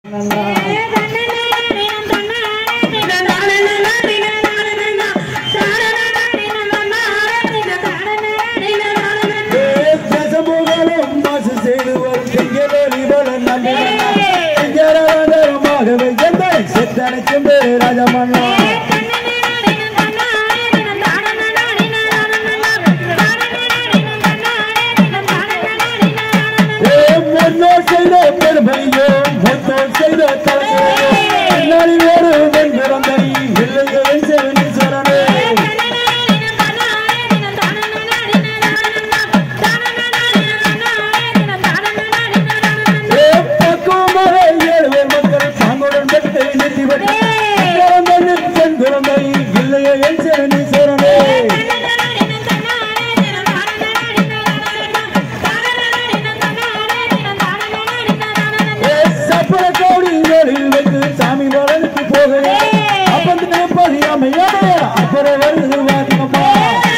தேசமுகலும் வாசு செய்துவர் திங்களி பலன் நம்பினாகவே எந்தை சித்தனைக்கும் ராஜமன்னா முன்னோர் செய்த பெருமையோ முன்னோர் செய்த தலைமையோ பின்னாடி வேறு வெண்பிறந்தை இல்லையே சரணே பக்குவமாக ஏழு மக்கள் தாங்களுடன் பெற்று நிறுத்திவிட்டு பெண் குழந்தை இல்லையே என் சரணி சரணே சப்பர கோடி வேலில் வைத்து சாமி வளர்த்து போகிறேன் அப்பந்து பதியாமையா அப்புறம் வருது வாங்கம்மா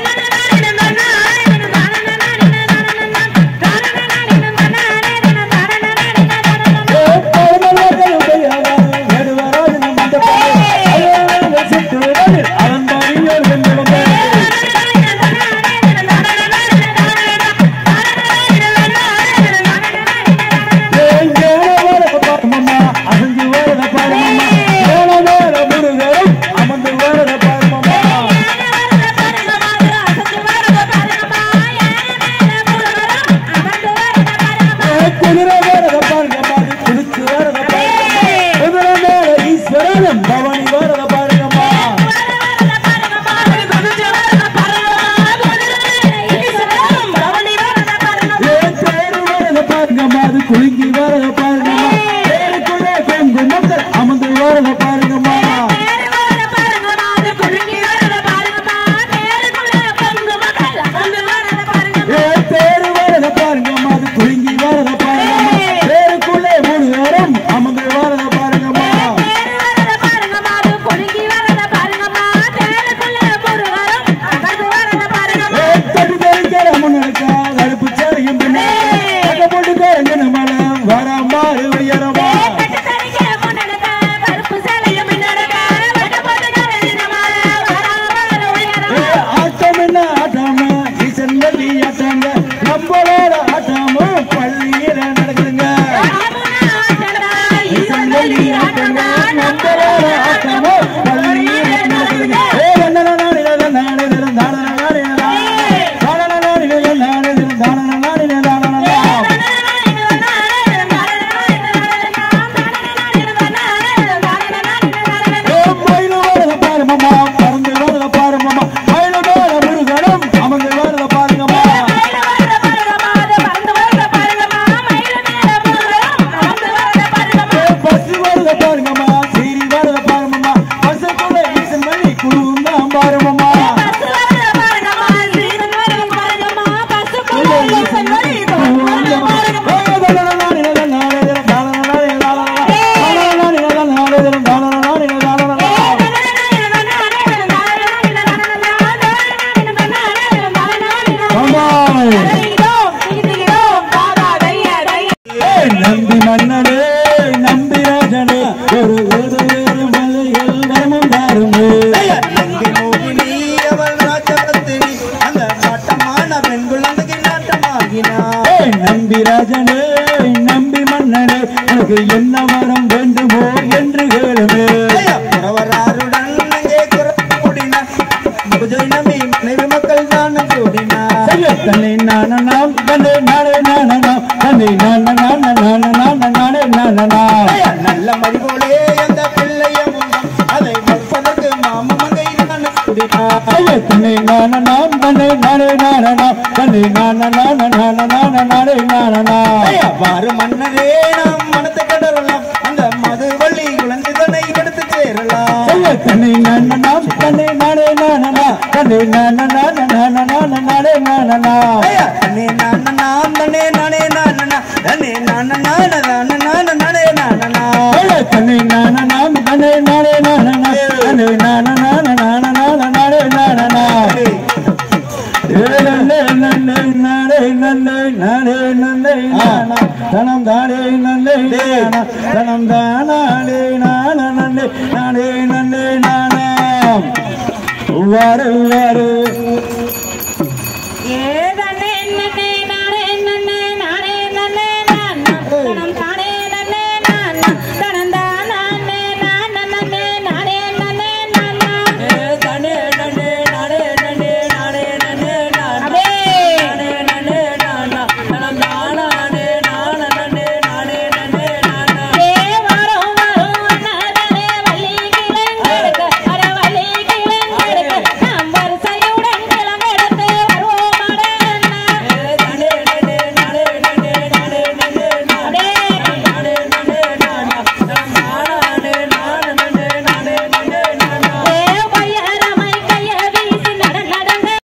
பவனி வரத பாருங்கம்மா ஏன் பேரு வரத பாருங்கம்மா அது குலுங்கி வரத பாருங்கம்மா பேருக்குள்ளே கொங்கு மக்கள் அமர்ந்து வரத பாருங்கம்மா ஏன் பேரு வரத பாருங்கம்மா அது குலுங்கி வரத பாருங்கம்மா பேருக்குள்ளே மூணு நேரம் அமர்ந்து வரத பாருங்கம்மா ஏன் தட்டு தெரிக்கிற முன்னெடுக்கா கருப்பு சேரையும் பின்ன அங்க போட்டுக்காரங்க நம்மள வரமா உயரமா ஏ, ஆட்டம் என்ன ஆட்டாம ஈசன் வள்ளி ஆட்டாங்க நம்மளோட ஆட்டாம பள்ளியில நடக்குதுங்க ஈசன் வள்ளி ஆட்டாங்க நம்மளோட ஆட்டாம பள்ளியில நடக்குதுங்க ஏ என்ன நானே நானே நானே நானே நானே நானே நானே நானே நானே ஏ மயில வரத பாருங்கம்மா பறந்து வரத பாருங்கம்மா மயில மேல முருகனும் அமர்ந்து வரத பாருங்கம்மா ஏ பசு வரத பாருங்கம்மா சீரி வரத பாருங்கம்மா பசுக்குள்ள ஈசன் வள்ளி குழுவும் தான் பாருங்கம்மா நம்பி மன்னனே நம்பி ராஜனே ஒரு ஒரு வேறு மலைகள் வரமும் தாருமே நங்கை மோகினி அவள் ராஜபத்தினி அந்த நாட்டமான பெண் குழந்தைக்கு நாட்டமாகினார் ஏய், நம்பி ராஜனே நம்பி மன்னனே உனக்கு என்ன வரம் வேண்டுமோ என்று கேளுமே புறவராருடன் அங்கே கூடினார் புஜை நம்பி மனைவி மக்கள் தான் கூடினார் செய்ய தன்னை நானனாம் தன்னை நானே நானனாம் தன்னை நான நான நான நான நானே நானனா நல்ல மதி போலே அந்த பிள்ளையும் அதை வளர்ப்பதற்கு மாம மங்கை தான் கூடினார் செய்ய தன்னை நானனாம் தன்னை நானே நானனாம் தன்னை நான நான நான நான நானே நானனா வாரு மன்னரே நாம் மனத்தை கடறலாம் அந்த மதுவள்ளி குழந்தைதனை எடுத்து சேரலாம் செய்ய தன்னை நானனாம் தன்னை நானே நானனா தன்னை நான நான நான நான நானே நானனா தன்னே நான நாம் தன்னே நானே நானனா தன்னே நான நான நான நான நானே நானனா செய்ய தன்னை நானனாம் தன்னை நானே நானனா தன்னை நான நான நான நான நானே நானனா ஏழே நன்னை நானே நன்னை நானே நன்னை நானா தனம் தானே நன்னை நானா தனம் தான் நானே நானே நானே நானே நானே நானே வாரு வாரு